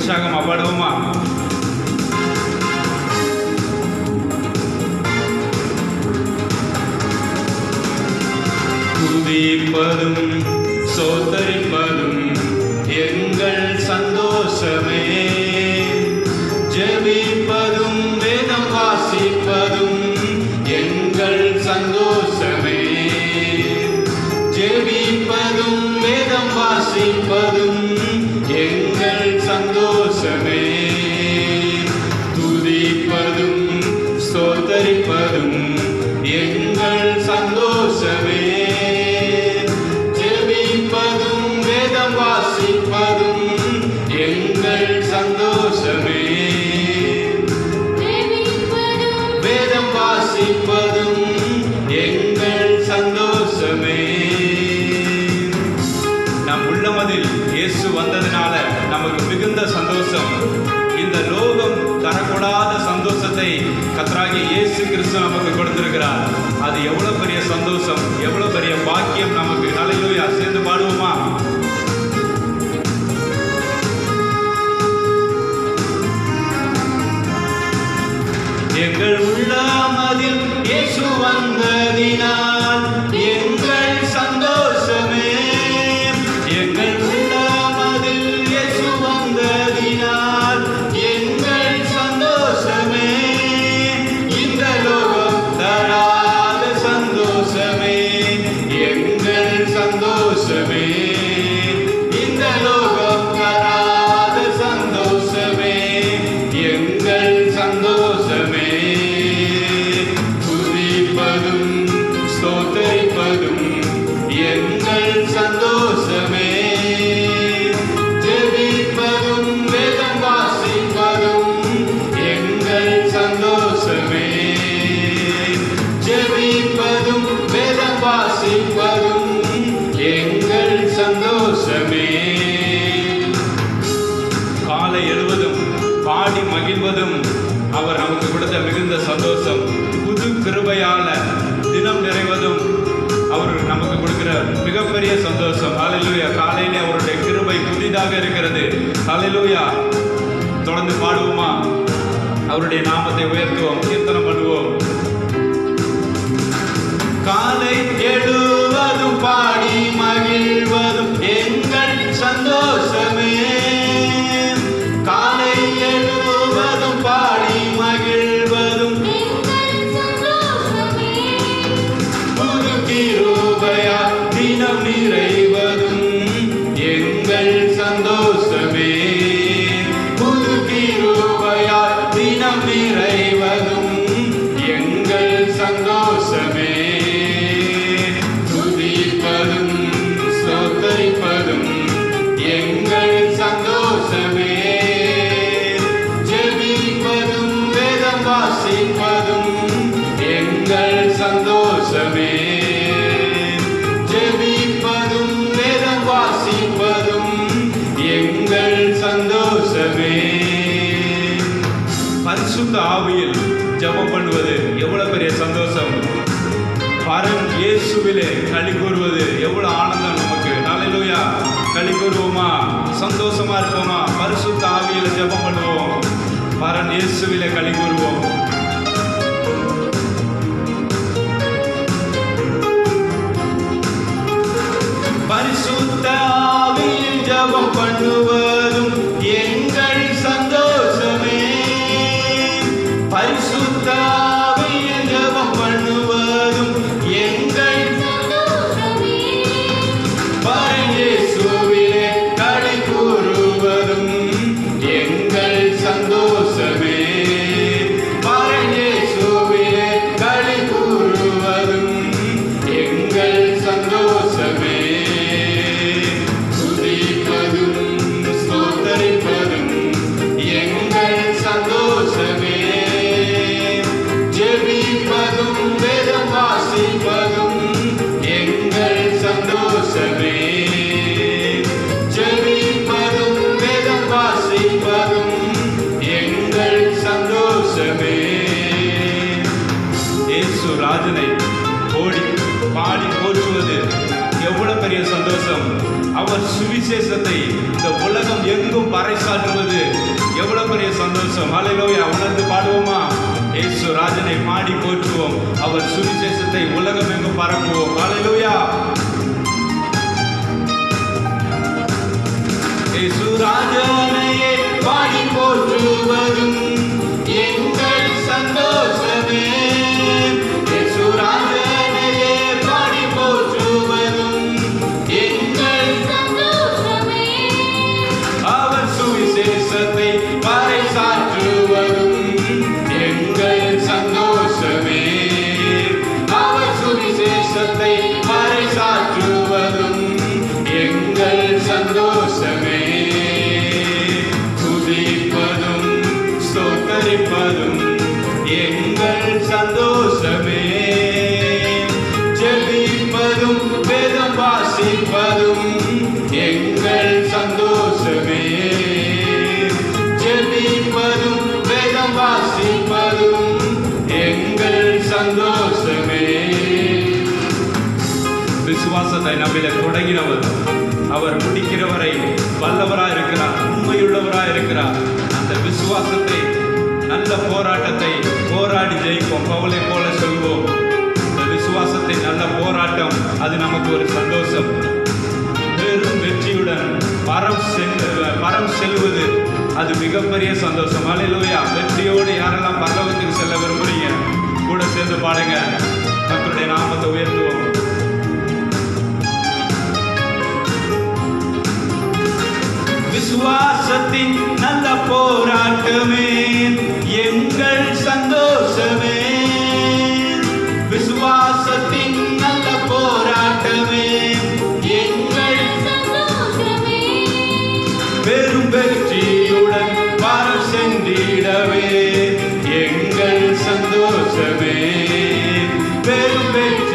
உற்சாகமா பாடுவோமா துதிப்பதும் சோதரிப்பதும் எங்கள் சந்தோஷமே ஜெபிப்பதும் வேதம் வாசிப்பதும் எங்கள் சந்தோஷமே ஜெபிப்பதும் வேதம் வாசிப்பதும் எங்கள் சந்தோஷமே துதிப்பதும் ஸ்தோத்தரிப்பதும் எங்கள் சந்தோஷமே ஜெபிப்பதும் வேதம் வாசிப்பதும் எங்கள் சந்தோஷமே வேதம் வாசிப்பதும் எங்கள் சந்தோஷமே நம் உள்ளமதில் இயேசு வந்ததினால நமக்கு மிகுந்த சந்தோஷம் இந்த லோகம் தரக்கூடாத சந்தோஷத்தை கத்தராகிய இயேசு கிறிஸ்து நமக்கு கொடுத்திருக்கிறார் அது எவ்வளவு பெரிய சந்தோஷம் எவ்வளவு பெரிய பாக்கியம் நமக்கு ஹalleluya சேர்ந்து பாடுவோமா எங்கள் உள்ளமதில் இயேசு வந்ததினால் எங்கள் சந்தோஷமே எங்கள் உள்ளமதில் இயேசு வந்ததினால் எங்கள் சந்தோஷமே இந்த லோகம் தராத சந்தோஷமே எங்கள் சந்தோஷமே இந்த லோகம் தராத சந்தோஷமே எங்கள் சந்தோஷமே துதிப்பதும் ஸ்தோத்தரிப்பதும் எங்கள் சந்தோஷமே ஜெபிப்பதும் வேதம் வாசிப்பதும் எங்கள் சந்தோஷமே ஜெபிப்பதும் வேதம் வாசிப்பதும் எங்கள் சந்தோஷமே காலை எழுவதும் பாடி மகிழ்வதும் அவர் நமக்கு கொடுத்த மிகுந்த சந்தோஷம் புது கிருபையால தினம் நிறைவதும் அவர் நமக்கு கொடுக்கிற மிகப்பெரிய சந்தோஷம் ஹalleluya காலையிலே அவருடைய கிருபை புதிதாக இருக்கிறது ஹalleluya தொடர்ந்து பாடுவோமா அவருடைய நாமத்தை உயர்த்துவோம் கீர்த்தனம் பண்ணுவோம் காலை எழுவதும் பாடி மகிழ்வதும் எங்கள் சந்தோஷமே காலை எழுவதும் பாடி மகிழ்வதும் புது கிருபையா தினம் நிறைவதும் எங்கள் சந்தோஷமே புது கிருபையா தினம் நிறைவதும் எங்கள் சந்தோஷமே துதிப்பதும் ஸ்தோத்தரிப்பதும் எங்கள் சந்தோஷமே ஜெபிப்பதும் வேதம் வாசிப்பதும் எங்கள் சந்தோஷமே ஜெபிப்பதும் வேதம் வாசிப்பதும் எங்கள் சந்தோஷமே பரிசுத்த ஆவியில் ஜெபம் பண்ணுவது எவ்வளவு பெரிய சந்தோஷம் பரன் இயேசுவிலே களி கூறுவது எவ்வளவு ஆனந்தம் நமக்கு நாளையிலூயா களி கூறுவோமா சந்தோஷமா இருப்போமா பரிசுத்த ஆவியில ஜெபம் பண்ணுவோம் பரன் இயேசுவிலே களி கூறுவோம் பரிசுத்த ஆவியில் ஜெபம் பண்ணுவதும் எங்கள் சந்தோஷமே பரிசுத்த ஆவியில் ஜெபம் பண்ணுவதும் எங்கள் பரஞ்சேசுவிலே களி கூறுவதும் எங்கள் சந்தோஷமே பரஞ்சேசுவிலே களி கூறுவதும் எங்கள் சந்தோஷமே துதிப்பதும் ஸ்தோத்தரிப்பதும் எங்கள் சந்தோஷமே ஜெபிப்பதும் வேதம் வாசிப்பதும் எங்கள் சந்தோஷமே ஜெபிப்பதும் வேதம் வாசிப்பதும் எங்கள் சந்தோஷமே இயேசு ராஜனை ஓடி பாடி போற்றுவது எவ்வளவு பெரிய சந்தோஷம் அவர் சுவிசேஷத்தை இந்த உலகம் எங்கும் பறைசாற்றுவது எவ்வளவு பெரிய சந்தோஷம் ஹalleluya உணர்ந்து பாடுவோமா இயேசு ராஜனை பாடி போற்றுவோம் அவர் சுவிசேஷத்தை உலகம் எங்கும் பரப்புவோம் ஹalleluya இயேசு ராஜனையே பாடி போற்றுவதும் எங்கள் சந்தோஷமே இயேசு ராஜனையே பாடி போற்றுவதும் எங்கள் சந்தோஷமே அவர் சுவிசேஷத்தை பறைசாற்றுவதும் எங்கள் சந்தோஷமே அவர் சுவிசேஷத்தை பறைசாற்றுவதும் எங்கள் சந்தோஷமே துதிப்பதும் ஸ்தோத்தரிப்பதும் எங்கள் சந்தோஷமே ஜெபிப்பதும் வேதம் வாசிப்பதும் எங்கள் சந்தோஷமே ஜெபிப்பதும் வேதம் வாசிப்பதும் எங்கள் சந்தோஷமே விசுவாசத்தை நம்மில தொடங்கினவர் அவர் முடிக்கிறவரை வல்லவராய் இருக்கிறார் உண்மையுள்ளவராய் இருக்கிறார் அந்த விசுவாசத்தை நல்ல போராட்டத்தை போராடி ஜெயிப்போம் பவுலை போல சொல்வோம் இந்த விசுவாசத்தை நல்ல போராட்டம் அது நமக்கு ஒரு சந்தோஷம் பெரும் வெற்றியுடன் பரம் சென்று பரம் செல்வது அது மிகப்பெரிய சந்தோஷம் அலையிலோயா வெற்றியோடு யாரெல்லாம் பரலோகத்துக்கு செல்ல விரும்புறீங்க கூட சேர்ந்து பாடுங்க கர்த்தருடைய நாமத்தை உயர்த்துவோம் விசுவாசத்தின் நல்ல போராட்டமே எங்கள் சந்தோஷமே விசுவாசத்தின் நல்ல போராட்டமே எங்கள் சந்தோஷமே பெரும் வெற்றியுடன் வர சென்றிடவே எங்கள் சந்தோஷமே பெரும் வெற்றி